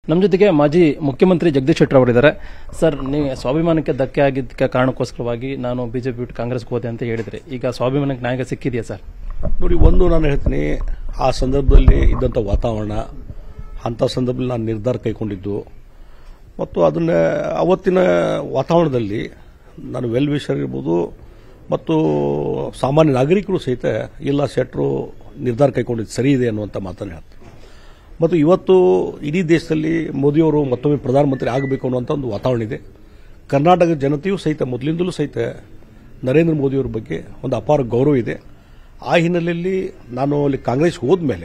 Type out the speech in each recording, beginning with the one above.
ನಮ್ಮ ಜೊತೆಗೆ ಮಾಜಿ ಮುಖ್ಯಮಂತ್ರಿ ಜಗದೀಶ್ ಶೆಟ್ಟರ್ ಅವರಿದ್ದಾರೆ ಸರ್ ನೀವು ಸ್ವಾಭಿಮಾನಕ್ಕೆ ಧಕ್ಕೆ ಆಗಿದ್ದಕ್ಕೆ ಕಾರಣಕ್ಕೋಸ್ಕರವಾಗಿ ನಾನು ಬಿಜೆಪಿ ಬಿಟ್ಟು ಕಾಂಗ್ರೆಸ್ಗೆ ಹೋದೆ ಅಂತ ಹೇಳಿದ್ರಿ ಈಗ ಸ್ವಾಭಿಮಾನಕ್ಕೆ ನ್ಯಾಯ ಸಿಕ್ಕಿದೆಯಾ ಸರ್ ನೋಡಿ ಒಂದು ನಾನು ಹೇಳ್ತೀನಿ ಆ ಸಂದರ್ಭದಲ್ಲಿ ಇದ್ದಂಥ ವಾತಾವರಣ ಅಂಥ ಸಂದರ್ಭದಲ್ಲಿ ನಾನು ನಿರ್ಧಾರ ಕೈಗೊಂಡಿದ್ದು ಮತ್ತು ಅದನ್ನ ಅವತ್ತಿನ ವಾತಾವರಣದಲ್ಲಿ ನಾನು ವೆಲ್ ವಿಷರ್ ಇರ್ಬೋದು ಮತ್ತು ಸಾಮಾನ್ಯ ನಾಗರಿಕರು ಸಹಿತ ಇಲ್ಲ ಶೆಟ್ರು ನಿರ್ಧಾರ ಕೈಗೊಂಡಿದ್ದು ಸರಿ ಇದೆ ಅನ್ನುವಂಥ ಮಾತನ್ನು ಹೇಳ್ತಾರೆ ಮತ್ತು ಇವತ್ತು ಇಡೀ ದೇಶದಲ್ಲಿ ಮೋದಿಯವರು ಮತ್ತೊಮ್ಮೆ ಪ್ರಧಾನಮಂತ್ರಿ ಆಗಬೇಕು ಅನ್ನುವಂಥ ಒಂದು ವಾತಾವರಣ ಇದೆ ಕರ್ನಾಟಕ ಜನತೆಯೂ ಸಹಿತ ಮೊದಲಿಂದಲೂ ಸಹಿತ ನರೇಂದ್ರ ಮೋದಿಯವರ ಬಗ್ಗೆ ಒಂದು ಅಪಾರ ಗೌರವ ಇದೆ ಆ ಹಿನ್ನೆಲೆಯಲ್ಲಿ ನಾನು ಅಲ್ಲಿ ಕಾಂಗ್ರೆಸ್ ಹೋದ್ಮೇಲೆ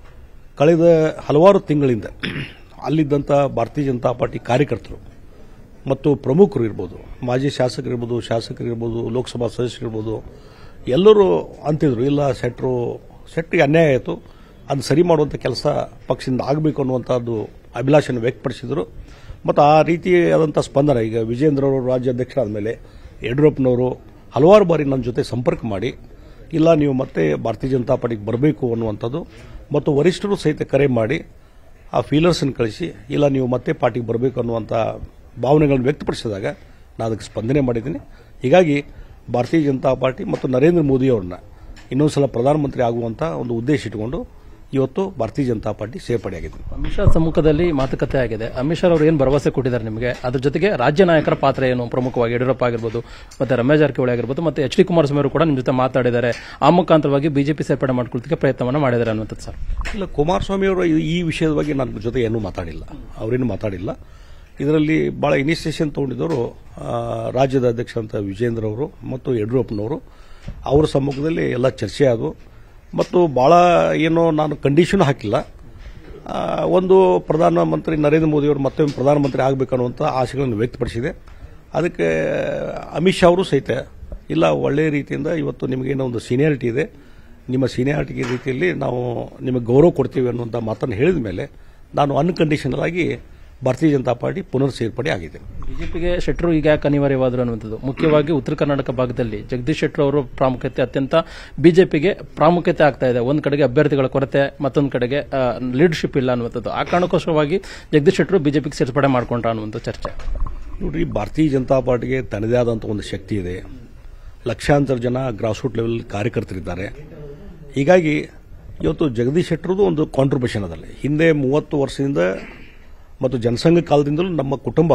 ಕಳೆದ ಹಲವಾರು ತಿಂಗಳಿಂದ ಅಲ್ಲಿದ್ದಂಥ ಭಾರತೀಯ ಜನತಾ ಪಾರ್ಟಿ ಕಾರ್ಯಕರ್ತರು ಮತ್ತು ಪ್ರಮುಖರು ಇರ್ಬೋದು ಮಾಜಿ ಶಾಸಕರಿರ್ಬೋದು ಶಾಸಕರಿರ್ಬೋದು ಲೋಕಸಭಾ ಸದಸ್ಯರಿರ್ಬೋದು ಎಲ್ಲರೂ ಅಂತಿದ್ರು ಇಲ್ಲ ಶೆಟ್ರು ಶೆಟ್ರಿಗೆ ಅನ್ಯಾಯ ಆಯಿತು ಅದನ್ನು ಸರಿ ಮಾಡುವಂಥ ಕೆಲಸ ಪಕ್ಷದಿಂದ ಆಗಬೇಕು ಅನ್ನುವಂಥದ್ದು ಅಭಿಲಾಷೆಯನ್ನು ವ್ಯಕ್ತಪಡಿಸಿದರು ಮತ್ತು ಆ ರೀತಿಯಾದಂಥ ಸ್ಪಂದನ ಈಗ ವಿಜೇಂದ್ರ ಅವರು ರಾಜ್ಯಾಧ್ಯಕ್ಷರಾದ ಮೇಲೆ ಯಡಿಯೂರಪ್ಪನವರು ಹಲವಾರು ಬಾರಿ ನನ್ನ ಜೊತೆ ಸಂಪರ್ಕ ಮಾಡಿ ಇಲ್ಲ ನೀವು ಮತ್ತೆ ಭಾರತೀಯ ಜನತಾ ಪಾರ್ಟಿಗೆ ಬರಬೇಕು ಅನ್ನುವಂಥದ್ದು ಮತ್ತು ವರಿಷ್ಠರು ಸಹಿತ ಕರೆ ಮಾಡಿ ಆ ಫೀಲರ್ಸನ್ನು ಕಳಿಸಿ ಇಲ್ಲ ನೀವು ಮತ್ತೆ ಪಾರ್ಟಿಗೆ ಬರಬೇಕು ಅನ್ನುವಂಥ ಭಾವನೆಗಳನ್ನು ವ್ಯಕ್ತಪಡಿಸಿದಾಗ ನಾನು ಅದಕ್ಕೆ ಸ್ಪಂದನೆ ಮಾಡಿದ್ದೀನಿ ಹೀಗಾಗಿ ಭಾರತೀಯ ಜನತಾ ಪಾರ್ಟಿ ಮತ್ತು ನರೇಂದ್ರ ಮೋದಿ ಅವ್ರನ್ನ ಇನ್ನೊಂದ್ಸಲ ಪ್ರಧಾನಮಂತ್ರಿ ಆಗುವಂಥ ಒಂದು ಉದ್ದೇಶ ಇಟ್ಟುಕೊಂಡು ಇವತ್ತು ಭಾರತೀಯ ಜನತಾ ಪಾರ್ಟಿ ಸೇರ್ಪಡೆಯಾಗಿದೆ ಅಮಿತ್ ಶಾ ಸಮ್ಮುಖದಲ್ಲಿ ಮಾತುಕತೆ ಆಗಿದೆ ಅಮಿತ್ ಶಾ ಅವರು ಏನು ಭರವಸೆ ಕೊಟ್ಟಿದ್ದಾರೆ ನಿಮಗೆ ಅದ್ರ ಜೊತೆಗೆ ರಾಜ್ಯ ನಾಯಕರ ಪಾತ್ರ ಏನು ಪ್ರಮುಖವಾಗಿ ಯಡಿಯೂರಪ್ಪ ಆಗಿರ್ಬೋದು ಮತ್ತೆ ರಮೇಶ್ ಜಾರಕಿಹೊಳಿ ಆಗಿರ್ಬೋದು ಮತ್ತೆ ಎಚ್ ಡಿ ಕುಮಾರಸ್ವಾಮಿ ಅವರು ಕೂಡ ನಿಮ್ಮ ಜೊತೆ ಮಾತಾಡಿದ್ದಾರೆ ಆ ಮುಖಾಂತರವಾಗಿ ಬಿಜೆಪಿ ಸೇರ್ಪಡೆ ಮಾಡ್ಕೊಳ್ಳೋದಕ್ಕೆ ಪ್ರಯತ್ನವನ್ನು ಮಾಡಿದ್ದಾರೆ ಅನ್ನುವಂಥದ್ದು ಸರ್ ಇಲ್ಲ ಕುಮಾರಸ್ವಾಮಿ ಅವರು ಈ ವಿಷಯದ ಬಗ್ಗೆ ನನ್ನ ಜೊತೆ ಏನೂ ಮಾತಾಡಿಲ್ಲ ಅವರೇನು ಮಾತಾಡಿಲ್ಲ ಇದರಲ್ಲಿ ಬಹಳ ಇನಿಷಿಯೇಷನ್ ತಗೊಂಡಿದ್ದವರು ಆ, ರಾಜ್ಯದ ಅಧ್ಯಕ್ಷ ಅಂತ ವಿಜೇಂದ್ರ ಅವರು ಮತ್ತು ಯಡಿಯೂರಪ್ಪನವರು ಅವರ ಸಮ್ಮುಖದಲ್ಲಿ ಎಲ್ಲ ಚರ್ಚೆ ಆದವು ಮತ್ತು ಬಹಳ ಏನೋ ನಾನು ಕಂಡೀಷನ್ ಹಾಕಿಲ್ಲ ಆ, ಒಂದು ಪ್ರಧಾನಮಂತ್ರಿ ನರೇಂದ್ರ ಮೋದಿಯವರು ಮತ್ತೊಮ್ಮೆ ಪ್ರಧಾನಮಂತ್ರಿ ಆಗಬೇಕನ್ನುವಂಥ ಆಸೆಗಳನ್ನು ವ್ಯಕ್ತಪಡಿಸಿದೆ ಅದಕ್ಕೆ ಅಮಿತ್ ಶಾ ಅವರು ಸಹಿತ ಇಲ್ಲ ಒಳ್ಳೆಯ ರೀತಿಯಿಂದ ಇವತ್ತು ನಿಮಗೇನೋ ಒಂದು ಸೀನಿಯಾರಿಟಿ ಇದೆ ನಿಮ್ಮ ಸೀನಿಯಾರಿಟಿ ರೀತಿಯಲ್ಲಿ ನಾವು ನಿಮಗೆ ಗೌರವ ಕೊಡ್ತೀವಿ ಅನ್ನುವಂಥ ಮಾತನ್ನು ಹೇಳಿದ ಮೇಲೆ ನಾನು ಅನ್ಕಂಡೀಷನಲ್ ಆಗಿ ಭಾರತೀಯ ಜನತಾ ಪಾರ್ಟಿ ಪುನರ್ ಸೇರ್ಪಡೆ ಆಗಿದೆ ಬಿಜೆಪಿಗೆ ಶೆಟ್ಟರು ಈಗ ಯಾಕೆ ಅನಿವಾರ್ಯವಾದರು ಅನ್ನುವಂಥದ್ದು ಮುಖ್ಯವಾಗಿ ಉತ್ತರ ಕರ್ನಾಟಕ ಭಾಗದಲ್ಲಿ ಜಗದೀಶ್ ಶೆಟ್ಟರ್ ಅವರ ಪ್ರಾಮುಖ್ಯತೆ ಅತ್ಯಂತ ಬಿಜೆಪಿಗೆ ಪ್ರಾಮುಖ್ಯತೆ ಆಗ್ತಾ ಇದೆ ಒಂದು ಕಡೆಗೆ ಅಭ್ಯರ್ಥಿಗಳ ಕೊರತೆ ಮತ್ತೊಂದು ಕಡೆಗೆ ಲೀಡರ್ಶಿಪ್ ಇಲ್ಲ ಅನ್ನುವಂಥದ್ದು ಆ ಕಾರಣಕ್ಕೋಸ್ಕರವಾಗಿ ಜಗದೀಶ್ ಶೆಟ್ಟರು ಬಿಜೆಪಿಗೆ ಸೇರ್ಪಡೆ ಮಾಡ್ಕೊಂಡ್ರ ಅನ್ನುವಂಥ ಚರ್ಚೆ ನೋಡ್ರಿ ಭಾರತೀಯ ಜನತಾ ಪಾರ್ಟಿಗೆ ತನ್ನದೇ ಆದಂಥ ಒಂದು ಶಕ್ತಿ ಇದೆ ಲಕ್ಷಾಂತರ ಜನ ಗ್ರಾಸ್ ರೂಟ್ ಲೆವೆಲ್ ಕಾರ್ಯಕರ್ತರಿದ್ದಾರೆ ಹೀಗಾಗಿ ಇವತ್ತು ಜಗದೀಶ್ ಶೆಟ್ಟರದು ಒಂದು ಕಾಂಟ್ರಿಬ್ಯೂಷನ್ ಅದಲ್ಲ ಹಿಂದೆ ಮೂವತ್ತು ವರ್ಷದಿಂದ ಮತ್ತು ಜನಸಂಘ ಕಾಲದಿಂದಲೂ ನಮ್ಮ ಕುಟುಂಬ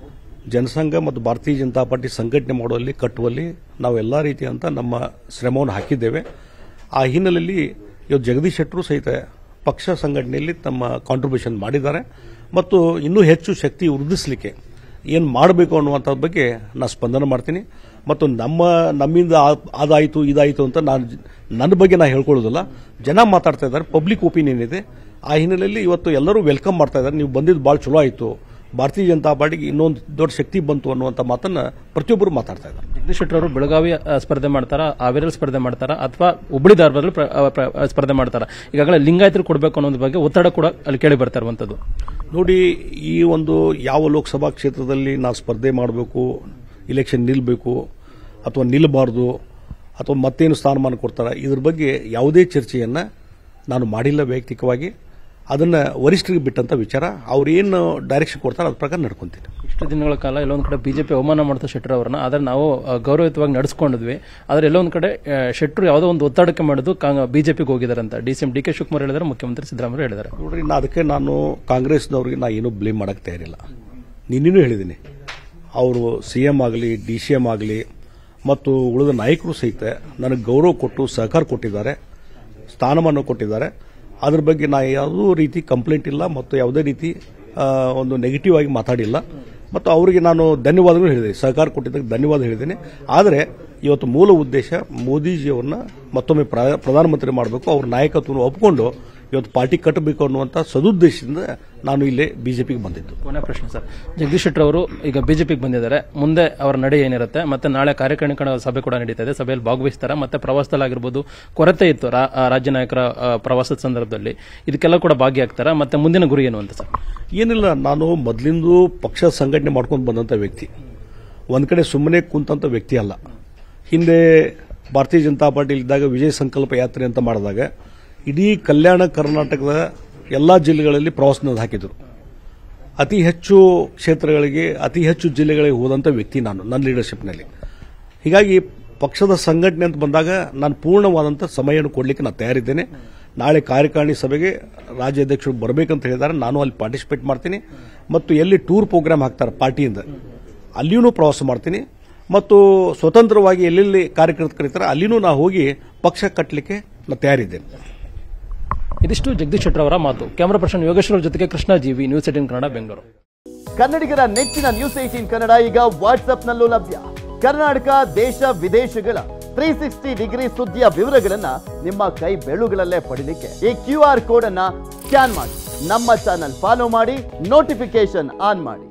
ಜನಸಂಘ ಮತ್ತು ಭಾರತೀಯ ಜನತಾ ಪಾರ್ಟಿ ಸಂಘಟನೆ ಮಾಡುವಲ್ಲಿ ಕಟ್ಟುವಲ್ಲಿ ನಾವು ಎಲ್ಲ ರೀತಿಯಂತ ನಮ್ಮ ಶ್ರಮವನ್ನು ಹಾಕಿದ್ದೇವೆ ಆ ಹಿನ್ನೆಲೆಯಲ್ಲಿ ಇವತ್ತು ಜಗದೀಶ್ ಶೆಟ್ಟರು ಸಹಿತ ಪಕ್ಷ ಸಂಘಟನೆಯಲ್ಲಿ ತಮ್ಮ ಕಾಂಟ್ರಿಬ್ಯೂಷನ್ ಮಾಡಿದ್ದಾರೆ ಮತ್ತು ಇನ್ನೂ ಹೆಚ್ಚು ಶಕ್ತಿ ವೃದ್ಧಿಸಲಿಕ್ಕೆ ಏನು ಮಾಡಬೇಕು ಅನ್ನುವಂಥದ್ರ ಬಗ್ಗೆ ನಾನು ಸ್ಪಂದನೆ ಮಾಡ್ತೀನಿ ಮತ್ತು ನಮ್ಮ ನಮ್ಮಿಂದ ಆ- ಅದಾಯಿತು ಇದಾಯಿತು ಅಂತ ನಾನು ನನ್ನ ಬಗ್ಗೆ ನಾನು ಹೇಳ್ಕೊಳ್ಳೋದಿಲ್ಲ ಜನ ಮಾತಾಡ್ತಾ ಇದ್ದಾರೆ ಪಬ್ಲಿಕ್ ಒಪಿನಿಯನ್ ಇದೆ ಆ ಹಿನ್ನೆಲೆಯಲ್ಲಿ ಇವತ್ತು ಎಲ್ಲರೂ ವೆಲ್ಕಮ್ ಮಾಡ್ತಾ ಇದ್ದಾರೆ ನೀವು ಬಂದಿದ್ದು ಭಾಳ ಚಲೋ ಆಯಿತು ಭಾರತೀಯ ಜನತಾ ಪಾರ್ಟಿಗೆ ಇನ್ನೊಂದು ದೊಡ್ಡ ಶಕ್ತಿ ಬಂತು ಅನ್ನುವಂಥ ಮಾತನ್ನ ಪ್ರತಿಯೊಬ್ಬರು ಮಾತಾಡ್ತಾ ಇದ್ದಾರೆ ಜಗದೀಶ್ ಶೆಟ್ಟರ್ ಅವರು ಬೆಳಗಾವಿ ಆ, ಸ್ಪರ್ಧೆ ಮಾಡ್ತಾರಾ ಹಾವೇರಿಯಲ್ಲಿ ಸ್ಪರ್ಧೆ ಮಾಡ್ತಾರಾ ಅಥವಾ ಹುಬ್ಬಳ್ಳಿ ಧಾರವಾಡದಲ್ಲಿ ಪ್ರ- ಆ, ಪ್ರ- ಆ, ಸ್ಪರ್ಧೆ ಮಾಡ್ತಾರಾ ಈಗಾಗಲೇ ಲಿಂಗಾಯತರು ಕೊಡಬೇಕು ಅನ್ನೋದ್ರ ಬಗ್ಗೆ ಒತ್ತಡ ಕೂಡ ಅಲ್ಲಿ ಕೇಳಿ ಬರ್ತಾ ಇರುವಂಥದ್ದು ನೋಡಿ ಈ ಒಂದು ಯಾವ ಲೋಕಸಭಾ ಕ್ಷೇತ್ರದಲ್ಲಿ ನಾವು ಸ್ಪರ್ಧೆ ಮಾಡಬೇಕು ಇಲೆಕ್ಷನ್ ನಿಲ್ಲಬೇಕು ಅಥವಾ ನಿಲ್ಲಬಾರ್ದು ಅಥವಾ ಮತ್ತೇನು ಸ್ಥಾನಮಾನ ಕೊಡ್ತಾರೆ ಇದ್ರ ಬಗ್ಗೆ ಯಾವುದೇ ಚರ್ಚೆಯನ್ನು ನಾನು ಮಾಡಿಲ್ಲ ವೈಯಕ್ತಿಕವಾಗಿ ಅದನ್ನು ವರಿಷ್ಠರಿಗೆ ಬಿಟ್ಟಂತ ವಿಚಾರ ಅವ್ರು ಏನು ಡೈರೆಕ್ಷನ್ ಕೊಡ್ತಾರೆ ಅದ್ರ ಪ್ರಕಾರ ನಡ್ಕೊಂತೀನಿ ಇಷ್ಟು ದಿನಗಳ ಕಾಲ ಎಲ್ಲೊಂದು ಕಡೆ ಬಿಜೆಪಿ ಅವಮಾನ ಮಾಡ್ತಾ ಶೆಟ್ಟರ್ ಅವರನ್ನ ಆದ್ರೆ ನಾವು ಆ, ಗೌರವಯುತವಾಗಿ ನಡೆಸ್ಕೊಂಡಿದ್ವಿ ಆದ್ರೆ ಎಲ್ಲೊಂದು ಕಡೆ ಆ, ಶೆಟ್ಟರು ಯಾವುದೋ ಒಂದು ಒತ್ತಡಕ್ಕೆ ಮಾಡಿದ್ದು ಬಿಜೆಪಿಗೆ ಹೋಗಿದ್ದಾರೆ ಅಂತ D C M D K Shivakumar ಹೇಳಿದ್ದಾರೆ ಮುಖ್ಯಮಂತ್ರಿ ಸಿದ್ದರಾಮಯ್ಯ ಹೇಳಿದ್ದಾರೆ ನೋಡ್ರಿ ನಾ ಅದಕ್ಕೆ ನಾನು ಕಾಂಗ್ರೆಸ್ನವ್ರಿಗೆ ನಾ ಏನೂ ಬ್ಲೇಮ್ ಮಾಡಕ್ಕೆ ತಯಾರಿಲ್ಲ ನಿನ್ನೆನೂ ಹೇಳಿದ್ದೀನಿ ಅವರು ಸಿ ಎಂ ಆಗಲಿ ಡಿ ಸಿ ಎಂ ಆಗಲಿ ಮತ್ತು ಉಳಿದ ನಾಯಕರು ಸಹಿತ ನನಗೆ ಗೌರವ ಕೊಟ್ಟು ಸಹಕಾರ ಕೊಟ್ಟಿದ್ದಾರೆ ಸ್ಥಾನಮಾನ ಕೊಟ್ಟಿದ್ದಾರೆ ಅದ್ರ ಬಗ್ಗೆ ನಾ ಯಾವುದೂ ರೀತಿ ಕಂಪ್ಲೇಂಟ್ ಇಲ್ಲ ಮತ್ತು ಯಾವುದೇ ರೀತಿ ಆ, ಒಂದು ನೆಗೆಟಿವ್ ಆಗಿ ಮಾತಾಡಿಲ್ಲ ಮತ್ತು ಅವರಿಗೆ ನಾನು ಧನ್ಯವಾದಗಳು ಹೇಳಿದೆ ಸಹಕಾರ ಕೊಟ್ಟಿದ್ದಕ್ಕೆ ಧನ್ಯವಾದ ಹೇಳಿದ್ದೇನೆ ಆದರೆ ಇವತ್ತು ಮೂಲ ಉದ್ದೇಶ ಮೋದಿಜಿಯವ್ರನ್ನ ಮತ್ತೊಮ್ಮೆ ಪ್ರ- ಪ್ರಧಾನಮಂತ್ರಿ ಮಾಡಬೇಕು ಅವ್ರ ನಾಯಕತ್ವವನ್ನು ಒಪ್ಕೊಂಡು ಇವತ್ತು ಪಾರ್ಟಿ ಕಟ್ಟಬೇಕು ಅನ್ನುವಂಥ ಸದುದ್ದೇಶದಿಂದ ನಾನು ಇಲ್ಲೇ ಬಿಜೆಪಿಗೆ ಬಂದಿದ್ದು ಕೊನೆ ಪ್ರಶ್ನೆ ಸರ್ ಜಗದೀಶ್ ಶೆಟ್ಟರ್ ಅವರು ಈಗ ಬಿಜೆಪಿಗೆ ಬಂದಿದ್ದಾರೆ ಮುಂದೆ ಅವರ ನಡೆ ಏನಿರುತ್ತೆ ಮತ್ತೆ ನಾಳೆ ಕಾರ್ಯಕಾರಿಣಿಗಳ ಸಭೆ ಕೂಡ ನಡೀತಾ ಇದೆ ಸಭೆಯಲ್ಲಿ ಭಾಗವಹಿಸ್ತಾರೆ ಮತ್ತೆ ಪ್ರವಾಸದಲ್ಲಾಗಿರ್ಬೋದು ಕೊರತೆ ಇತ್ತು ರಾ- ಆ, ರಾಜ್ಯ ನಾಯಕರ ಆ, ಪ್ರವಾಸದ ಸಂದರ್ಭದಲ್ಲಿ ಇದಕ್ಕೆಲ್ಲ ಕೂಡ ಭಾಗಿಯಾಗ್ತಾರೆ ಮತ್ತೆ ಮುಂದಿನ ಗುರಿ ಏನು ಅಂತ ಸರ್ ಏನಿಲ್ಲ ನಾನು ಮೊದಲಿಂದು ಪಕ್ಷ ಸಂಘಟನೆ ಮಾಡ್ಕೊಂಡು ಬಂದಂಥ ವ್ಯಕ್ತಿ ಒಂದು ಕಡೆ ಸುಮ್ಮನೆ ಕುಂತಂಥ ವ್ಯಕ್ತಿ ಅಲ್ಲ ಹಿಂದೆ ಭಾರತೀಯ ಜನತಾ ಪಾರ್ಟಿ ಇದ್ದಾಗ ವಿಜಯ ಸಂಕಲ್ಪ ಯಾತ್ರೆ ಅಂತ ಮಾಡಿದಾಗ ಇಡೀ ಕಲ್ಯಾಣ ಕರ್ನಾಟಕದ ಎಲ್ಲ ಜಿಲ್ಲೆಗಳಲ್ಲಿ ಪ್ರವಾಸನ ಹಾಕಿದ್ರು ಅತಿ ಹೆಚ್ಚು ಕ್ಷೇತ್ರಗಳಿಗೆ ಅತಿ ಹೆಚ್ಚು ಜಿಲ್ಲೆಗಳಿಗೆ ಹೋದಂಥ ವ್ಯಕ್ತಿ ನಾನು ನನ್ನ ಲೀಡರ್ಶಿಪ್ನಲ್ಲಿ ಹೀಗಾಗಿ ಪಕ್ಷದ ಸಂಘಟನೆ ಅಂತ ಬಂದಾಗ ನಾನು ಪೂರ್ಣವಾದಂಥ ಸಮಯವನ್ನು ಕೊಡಲಿಕ್ಕೆ ನಾನು ತಯಾರಿದ್ದೇನೆ ನಾಳೆ ಕಾರ್ಯಕಾರಿಣಿ ಸಭೆಗೆ ರಾಜ್ಯಾಧ್ಯಕ್ಷರು ಬರಬೇಕಂತ ಹೇಳಿದ್ದಾರೆ ನಾನು ಅಲ್ಲಿ ಪಾರ್ಟಿಸಿಪೇಟ್ ಮಾಡ್ತೀನಿ ಮತ್ತು ಎಲ್ಲಿ ಟೂರ್ ಪ್ರೋಗ್ರಾಮ್ ಹಾಕ್ತಾರೆ ಪಾರ್ಟಿಯಿಂದ ಅಲ್ಲಿಯೂ ಪ್ರವಾಸ ಮಾಡ್ತೀನಿ ಮತ್ತು ಸ್ವತಂತ್ರವಾಗಿ ಎಲ್ಲೆಲ್ಲಿ ಕಾರ್ಯಕರ್ತರು ಕರೀತಾರೆ ಅಲ್ಲಿನೂ ನಾ ಹೋಗಿ ಪಕ್ಷ ಕಟ್ಟಲಿಕ್ಕೆ ನಾನು ತಯಾರಿದ್ದೇನೆ ಇದಿಷ್ಟು ಜಗದೀಶ್ ಶೆಟ್ಟರ್ ಅವರ ಮಾತು ಕ್ಯಾಮರಾ ಪರ್ಸನ್ ಯೋಗೇಶ್ವರ ಜೊತೆಗೆ ಕೃಷ್ಣ ಜೀವಿ ನ್ಯೂಸ್ ಏಟಿನ್ ಕನ್ನಡ ಬೆಂಗಳೂರು ಕನ್ನಡಿಗರ ನೆಚ್ಚಿನ ನ್ಯೂಸ್ ಏಟೀನ್ ಕನ್ನಡ ಈಗ ವಾಟ್ಸ್ಆಪ್ನಲ್ಲೂ ಲಭ್ಯ ಕರ್ನಾಟಕ ದೇಶ ವಿದೇಶಗಳ ತ್ರೀ ಸಿಕ್ಸ್ಟಿ ಡಿಗ್ರಿ ಸುದ್ದಿಯ ವಿವರಗಳನ್ನ ನಿಮ್ಮ ಕೈ ಬೆಳುಗಳಲ್ಲೇ ಪಡಿಲಿಕ್ಕೆ ಈ ಕ್ಯೂ ಆರ್ ಕೋಡ್ ಅನ್ನ ಸ್ಕ್ಯಾನ್ ಮಾಡಿ ನಮ್ಮ ಚಾನಲ್ ಫಾಲೋ ಮಾಡಿ ನೋಟಿಫಿಕೇಶನ್ ಆನ್ ಮಾಡಿ